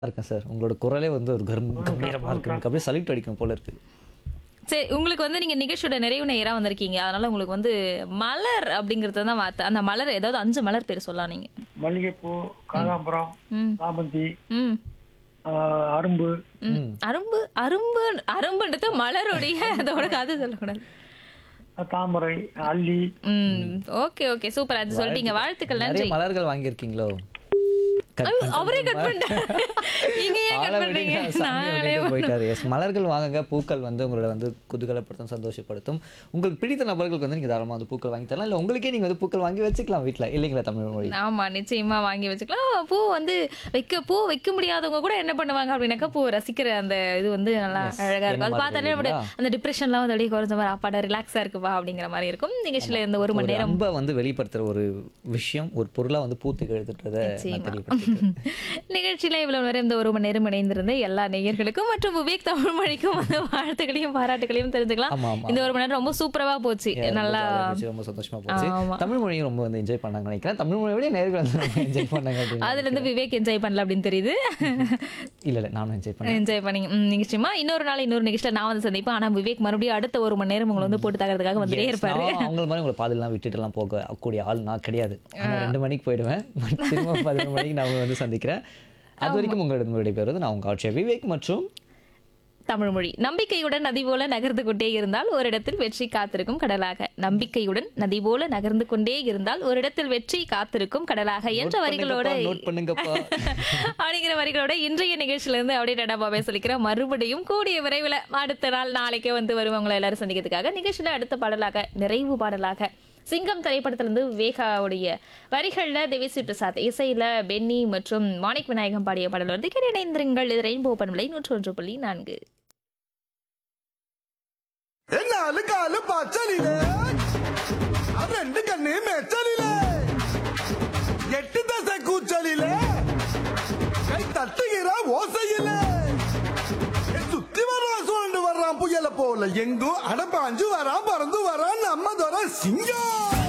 இருக்கேன் சார் உங்களோட குரலே வந்து ஒரு கரும் கம்பீரமாக இருக்கு எனக்கு அப்படியே சல்யூட் அடிக்கும் போல இருக்கு சரி உங்களுக்கு வந்து நீங்க நிகழ்ச்சியோட நிறைவு நேரா வந்திருக்கீங்க அதனால உங்களுக்கு வந்து மலர் அப்படிங்கறது தான் வார்த்தை அந்த மலர் ஏதாவது அஞ்சு மலர் பேர் சொல்லலாம் நீங்க மல்லிகைப்பூ காதாம்பரம் ம் சாமந்தி ம் ஆஹ், அரும்பு ம். அரும்பு அரும்பு அரும்புன்றது மலருடைய அதோட கதை சொல்லக்கூடாது தாமரை அல்லி ம் ஓகே ஓகே சூப்பர் அது சொல்லிட்டீங்க வாழ்த்துக்கள் நிறைய நன்றி மலர்கள் வாங்கியிருக்கீங்களோ Cut ஐயோ, பண்ணிட்டு அவரே கட் பண்ணிட்டாரு நீங்க ஏன் ஆளை கட் விடுங்க, பண்றீங்க சாமி நானே விட்டுட்டு போயிட்டாரு எஸ் மலர்கள் வாங்குங்க பூக்கள் வந்து உங்களோட வந்து குதூகலப்படுத்தும் சந்தோஷப்படுத்தும் உங்களுக்கு பிடித்த நபர்களுக்கு வந்து நீங்க தாராளமா வந்து பூக்கள் வாங்கி தரலாம் இல்ல உங்களுக்கே நீங்க வந்து பூக்கள் வாங்கி வச்சுக்கலாம் வீட்ல இல்லைங்களா தமிழ் மொழி ஆமா நிச்சயமா வாங்கி வச்சுக்கலாம் பூ வந்து வைக்க பூ வைக்க முடியாதவங்க கூட என்ன பண்ணுவாங்க அப்படின்னாக்கா பூ ரசிக்கிற அந்த இது வந்து நல்லா அழகா இருக்கும் அது என்ன பார்த்தாலே மாதிரி நம்மளுடைய அந்த டிப்ரெஷன்லாம் வந்து அப்படியே குறைஞ்ச மாதிரி அப்பாடா ரிலாக்ஸா இருக்குப்பா அப்படிங்கிற மாதிரி இருக்கும் நிகழ்ச்சியில இந்த ஒரு மணி ஒரு நேரம் அன்பை வந்து வெளிப்படுத்துற ஒரு விஷயம் ஒரு பொருளா வந்து பூத்து எழுதுன்றத நான் நிச்சயமா. நிச்சயமா நிகழ்ச்சியில இவ்வளவு நேரம் இந்த ஒரு மணி நேரம் இணைந்திருந்த எல்லா நேயர்களுக்கும் மற்றும் விவேக் தமிழ் மொழிக்கும் வந்து வாழ்த்துக்களையும் பாராட்டுகளையும் தெரிஞ்சுக்கலாம் ஆமா ஆமா இந்த ஒரு மணி நேரம் ரொம்ப சூப்பரா போச்சு ரொம்ப நல்லா jolly ஆ இருந்துச்சு, ரொம்ப சந்தோஷமா போச்சு ஆமா. தமிழ் மொழியும் ரொம்ப வந்து என்ஜாய் பண்ணாங்க நினைக்கிறேன் தமிழ் மொழியை விட நேர்கள் வந்து ரொம்ப என்ஜாய் பண்ணாங்க அப்படின்னு அதுல இருந்து விவேக் என்ஜாய் பண்ணல அப்படின்னு தெரியுது இல்ல இல்ல நானும் என்ஜாய் பண்ணேன் என்ஜாய் பண்ணீங்க ம், நிச்சயமா இன்னொரு நாள் இன்னொரு நிகழ்ச்சியில நான் வந்து சந்திப்பேன் ஆனா விவேக் மறுபடியும் அடுத்த ஒரு மணி நேரம் உங்களை வந்து போட்டு தகறதுக்காக வந்துட்டே Yes, இருப்பாரு நான் அவங்கள மாதிரி உங்களை பாதிலாம் விட்டுட்டுலாம் போக கூடிய ஆள் நான் கிடையாது நான் ரெண்டு மணிக்கு போயிடுவேன் திரும்ப பதினொரு மணிக்கு நான் உங்களை வந்து சந்திக்கிறேன் அது வரைக்கும் உங்களிடம் விடைபெறுவது நான் உங்க ஆட்சியர் விவேக் மற்றும் தமிழ் மொழி நம்பிக்கையுடன் நதி போல நகர்ந்து கொண்டே இருந்தால் ஒரு இடத்தில் வெற்றி காத்திருக்கும் கடலாக நம்பிக்கையுடன் நதி போல நகர்ந்து கொண்டே இருந்தால் ஒரு இடத்தில் வெற்றி காத்திருக்கும் கடலாக என்ற வரிகளோட நோட் பண்ணுங்கப்பா அப்படிங்கிற வரிகளோட இன்றைய நிகழ்ச்சியில இருந்து அப்படியே டடாபாவே சொல்லிக்கிறேன் மறுபடியும் கூடிய விரைவில் அடுத்த நாள் நாளைக்கே வந்து வருவாங்களா எல்லாரும் சந்திக்கிறதுக்காக நிகழ்ச்சியில அடுத்த பாடலாக நிறைவு பாடலாக சிங்கம் திரைப்படத்திலிருந்து வேகாவுடைய வரிகள்ல தேவிஸ்ரீ பிரசாத் இசையில பென்னி மற்றும் மாணிக் விநாயகம் பாடிய பாடல் வந்து கேட்டு இணைந்திருங்கள் இது ரெயின்போ பண்பலை நூற்றி ஒன்று புள்ளி நான்கு നാല് കാല് പച്ചലില് അത് രണ്ട് കണ്ണ് മെച്ചലില് എട്ട് ദശ കൂച്ചലില് കൈ തട്ടുകിற ஓசையில சுத்தி வர்றான் சுழண்டு வர்றான் புயல போல எங்கும் அடப்பாஞ்சு வரான் பறந்து வரான் நம்ம துறை சிங்கம்